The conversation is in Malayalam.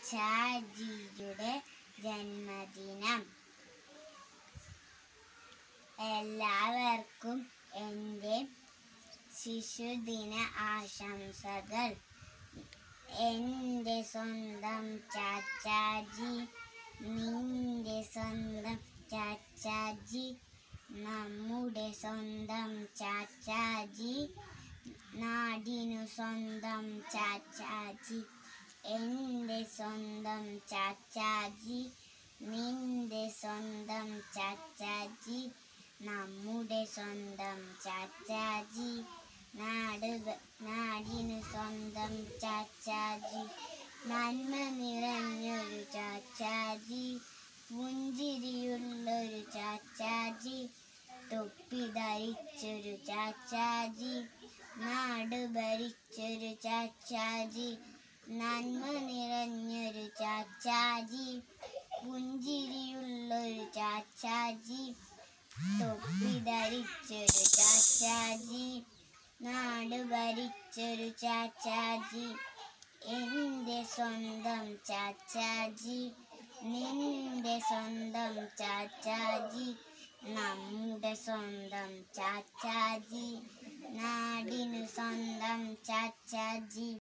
ചാച്ചാജിയുടെ ജന്മദിനം എല്ലാവർക്കും എൻ്റെ ശിശുദിന ആശംസകൾ എൻ്റെ സ്വന്തം ചാച്ചാജി നിന്റെ സ്വന്തം ചാച്ചാജി നമ്മുടെ സ്വന്തം ചാച്ചാജി നാടിനു സ്വന്തം ചാച്ചാജി എൻ്റെ സ്വന്തം ചാച്ചാജി നിന്റെ സ്വന്തം ചാച്ചാജി നമ്മുടെ സ്വന്തം ചാച്ചാജി നാട് നാടിനു സ്വന്തം ചാച്ചാജി നന്മ നിറഞ്ഞൊരു ചാച്ചാജി പുഞ്ചിരിയുള്ളൊരു ചാച്ചാജി തൊപ്പി ധരിച്ചൊരു ചാച്ചാജി നാട് ഭരിച്ചൊരു ചാച്ചാജി നന്മ നിറഞ്ഞൊരു ചാച്ചാജി പുഞ്ചിരിയുള്ളൊരു ചാച്ചാജി തൊപ്പി ധരിച്ചൊരു ചാച്ചാജി നാട് ഭരിച്ചൊരു ചാച്ചാജി എൻ്റെ സ്വന്തം ചാച്ചാജി നിന്റെ സ്വന്തം ചാച്ചാജി നമ്മുടെ സ്വന്തം ചാച്ചാജി നാടിനു സ്വന്തം ചാച്ചാജി